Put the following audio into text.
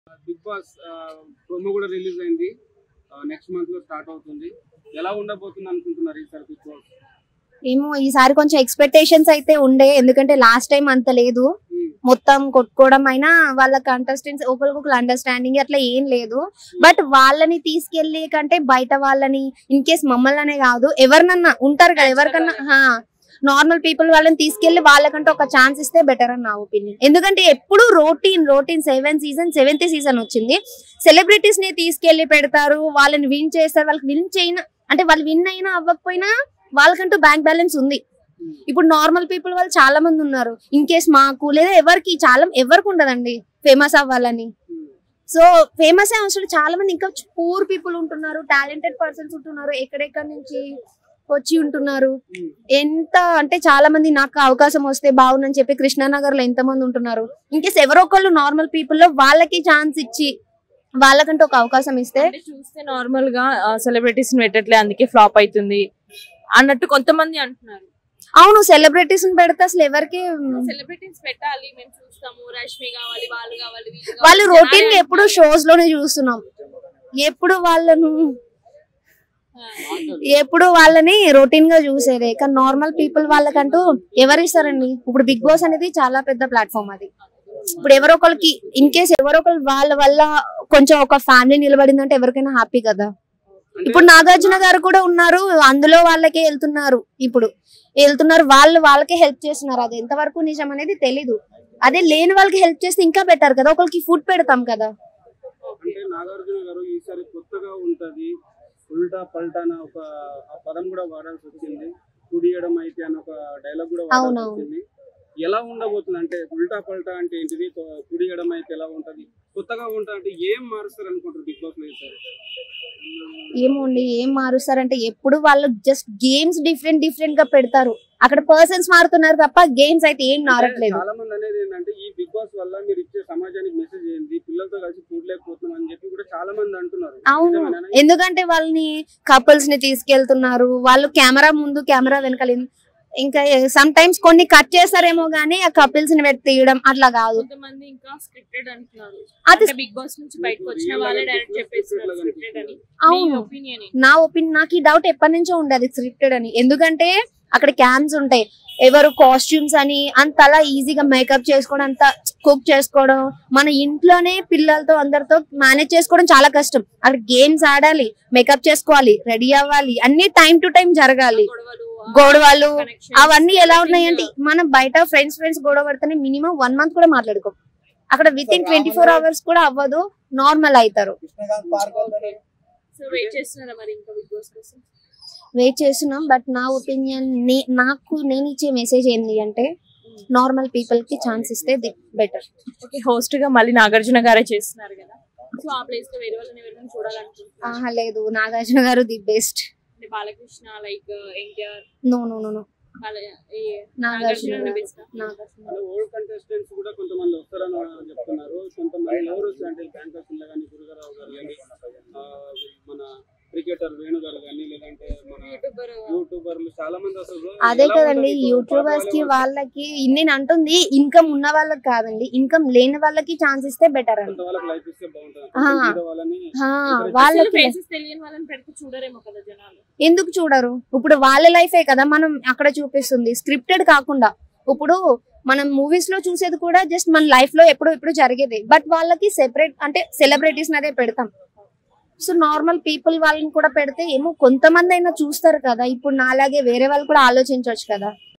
Big Boss promo కూడా release అయింది next month లో స్టార్ట్ అవుతుంది ఎలా ఉండబోతుంది అనుకుంటున్నారు ఈసారి బిగ్ బాస్ ఏమో ఈసారి కొంచెం ఎక్స్పెక్టేషన్స్ అయితే ఉండే ఎందుకంటే లాస్ట్ టైం అంత లేదు మొత్తం కొట్టుకోవడం అయినా వాళ్ళ కంటెస్టెంట్స్ ఒకరికొకరు అండర్స్టాండింగ్ అట్లా ఏం లేదు బట్ వాళ్ళని తీసుకెళ్లే కంటే బయట వాళ్ళని ఇన్ కేస్ మమ్మల్ని అనే కాదు ఎవరినన్నా ఉంటారు కదా ఎవరికన్నా నార్మల్ పీపుల్ వాళ్ళని తీసుకెళ్లి వాళ్ళకంటే ఒక ఛాన్స్ ఇస్తే బెటర్ అని నా ఒపీనియన్ ఎందుకంటే ఎప్పుడు routine routine seven season seventh season వచ్చింది సెలబ్రిటీస్ ని తీసుకెళ్లి పెడతారు వాళ్ళని విన్ చేస్తారు వాళ్ళకి విన్ చేయన అంటే వాళ్ళు విన్ అయినా అవ్వకపోయినా వాళ్ళకంటూ బ్యాంక్ బ్యాలెన్స్ ఉంది ఇప్పుడు నార్మల్ పీపుల్ వాళ్ళు చాలా మంది ఉన్నారు ఇన్ కేస్ మాకు లేదా ఎవరికి చాలా ఎవరికి ఉండదండి ఫేమస్ అవ్వాలని సో ఫేమస్ అవసరం చాలా మంది ఇంకా పూర్ పీపుల్ ఉంటున్నారు టాలెంటెడ్ పర్సన్స్ ఉంటున్నారు ఎక్కడెక్కడ నుంచి వచ్చి ఉంటున్నారు ఎంత అంటే చాలా మంది నాకు అవకాశం వస్తే బాగుందని చెప్పి కృష్ణానగర్ లో ఎంత మంది ఉంటున్నారు ఇన్కేస్ ఎవరో ఒకళ్ళు నార్మల్ పీపుల్ లో వాళ్ళకి ఛాన్స్ ఇచ్చి వాళ్ళకంటూ ఒక అవకాశం ఇస్తే అంటే చూస్తే నార్మల్ గా సెలబ్రిటీస్ పెట్టట్లే అందుకే ఫ్లాప్ అవుతుంది అన్నట్టు కొంతమంది అంటున్నారు అవును సెలబ్రిటీస్ పెడితే అసలు ఎవరికి సెలబ్రిటీస్ పెట్టాలి మేము చూస్తాము రష్మి కావాలి వాళ్ళు కావాలి వీళ్ళు కావాలి. వాళ్ళు జనాలే రొటీన్ గా ఎప్పుడు అంటున్నారు. షోస్ లోనే చూస్తున్నాం ఎప్పుడు వాళ్ళను ఆ, ఎప్పుడు వాళ్ళని రొటీన్ గా చూసేదే కానీ నార్మల్ పీపుల్ వాళ్ళకంటూ ఎవరు ఇస్తారండి ఇప్పుడు బిగ్ బాస్ అనేది చాలా పెద్ద ప్లాట్ఫామ్ అది ఇప్పుడు ఎవరో ఒకరికి ఇన్ కేస్ ఎవరో ఒకరు వాళ్ళ వల్ల కొంచెం ఒక ఫ్యామిలీ నిలబడిందంటే ఎవరికైనా హ్యాపీ కదా ఇప్పుడు నాగార్జున గారు కూడా ఉన్నారు అందులో వాళ్ళకే వెళ్తున్నారు ఇప్పుడు వెళ్తున్నారు వాళ్ళు వాళ్ళకే హెల్ప్ చేస్తున్నారు అది ఎంతవరకు నిజం అనేది తెలీదు అదే లేని వాళ్ళకి హెల్ప్ చేస్తే ఇంకా బెటర్ కదా ఒకరికి ఫుడ్ పెడతాం కదా అంటే నాగార్జున గారు ఈసారి కొత్తగా ఉంటది ఉల్టా పల్టా అన్న ఒక ఆ పదం కూడా వాడాల్సి వచ్చింది కుడియడం అయితే అని ఒక డైలాగ్ కూడా వాడాల్సి అవునవును. వచ్చింది ఎలా ఉండబోతుంది అంటే ఉల్టా పల్టా అంటే ఏంటిది కొ- కుడియడం అయితే ఎలా ఉంటది కొత్తగా ఉంటా అంటే ఏం మారుస్తారు అనుకుంటారు బిగ్ బాస్ లో ఈసారి ఏమోండి ఏం మారుస్తారంటే ఎప్పుడు వాళ్ళు జస్ట్ గేమ్స్ డిఫరెంట్ డిఫరెంట్ గా పెడతారు అక్కడ పర్సన్స్ మారుతున్నారు తప్ప గేమ్స్ అయితే ఏం మారట్లేదు చాలా మంది అనేది ఏంటంటే ఈ బిగ్ బాస్ వల్ల మీరు ఇచ్చే సమాజానికి మెసేజ్ ఏంది పిల్లలతో కలిసి చూడలేకపోతున్నాం అని చెప్పి కూడా చాలా మంది అంటున్నారు అవును నిజమేనా? ఎందుకంటే వాళ్ళని కపుల్స్ ని తీసుకెళ్తున్నారు వాళ్ళు కెమెరా ముందు కెమెరా వెనకాల ఇన్- ఇంకా సమ్ టైమ్స్ కొన్ని కట్ చేస్తారేమో గానీ ఆ కపుల్స్ ని పెట్టి తీయడం అట్లా కాదు కొంతమంది ఇంకా స్క్రిప్టెడ్ అంటున్నారు అది అంటే బిగ్ బాస్ నుంచి బయటకు వచ్చిన వాళ్ళే డైరెక్ట్ చెప్పేస్తున్నారు స్క్రిప్టెడ్ అని అవును ఒపీనియన్ నా ఒపీనియన్ నాకు ఈ డౌట్ ఎప్పటి నుంచో ఉండేది స్క్రిప్టెడ్ అని ఎందుకంటే అక్కడ క్యామ్స్ ఉంటాయి ఎవరు కాస్ట్యూమ్స్ అని అంత అలా ఈజీగా మేకప్ చేసుకోవడం అంత కుక్ చేసుకోవడం మన ఇంట్లోనే పిల్లలతో అందరితో మేనేజ్ చేసుకోవడం చాలా కష్టం అక్కడ గేమ్స్ ఆడాలి మేకప్ చేసుకోవాలి రెడీ అవ్వాలి అన్ని టైం టు టైం జరగాలి గొడవలు గొడవలు అవన్నీ ఎలా ఉన్నాయంటే మనం బయట ఫ్రెండ్స్ ఫ్రెండ్స్ గొడవ పడితేనే మినిమం వన్ మంత్ కూడా మాట్లాడుకో అక్కడ within twenty four hours కూడా అవ్వదు నార్మల్ అవుతారు సో వెయిట్ చేస్తున్నారా మరి ఇంకా బిగ్ బాస్ కోసం వెయిట్ చేస్తున్నాం బట్ నా ఒపీనియన్ నాకు నేను ఇచ్చే మెసేజ్ ఏంటి అంటే నార్మల్ పీపుల్ కి ఛాన్స్ ఇస్తే బెటర్ ఓకే హోస్ట్ గా మళ్ళీ నాగార్జున గారే చేస్తున్నారు కదా సో ఆ ప్లేస్ లో వేరే వాళ్ళని ఎవరైనా చూడాలనుకుంటున్నారు ఆహా లేదు నాగార్జున గారు ది బెస్ట్ అంటే Balakrishna like NTR no no no no Nagarjuna Nagarjuna garu best Nagarjuna అంటే ఓల్డ్ కంటెస్టెంట్స్ కూడా కొంతమంది వస్తారని చెప్తున్నారు కొంతమంది ఎవరు వస్తారు అంటే బ్యాంకర్స్ కానీ గురుగారావు గారు కానీ ఆ, మన క్రికెటర్ వేణు గారు కానీ లేదంటే మన యూట్యూబర్ యూట్యూబర్లు చాలా మంది అసలు అదే ఎలా కదండి ఉంటుంది? యూట్యూబర్స్ కి పాప వాళ్ళకి నేను అంటుంది ఇన్కమ్ ఉన్న వాళ్ళకి కాదండి ఇన్కమ్ లేని వాళ్ళకి ఛాన్స్ ఇస్తే బెటర్ అని కొంత వాళ్ళకి లైఫ్ ఇస్తే బాగుంటుంది ఆ. కొంచెం మీద వాళ్ళని ఆ, వాళ్ళకి వాళ్ళకి ఫేసెస్ తెలియని వాళ్ళని పెడితే చూడరేమో కదా జనాలు ఎందుకు చూడరు ఇప్పుడు వాళ్ళ లైఫే కదా మనం అక్కడ చూపిస్తుంది స్క్రిప్టెడ్ కాకుండా ఇప్పుడు మనం మూవీస్ లో చూసేది కూడా జస్ట్ మన లైఫ్ లో ఎప్పుడు ఎప్పుడు జరిగేది బట్ వాళ్ళకి సెపరేట్ అంటే సెలబ్రిటీస్ అదే పెడతాం సో నార్మల్ పీపుల్ వాళ్ళని కూడా పెడితే ఏమో కొంతమంది అయినా చూస్తారు కదా ఇప్పుడు నాలాగే వేరే వాళ్ళు కూడా ఆలోచించవచ్చు కదా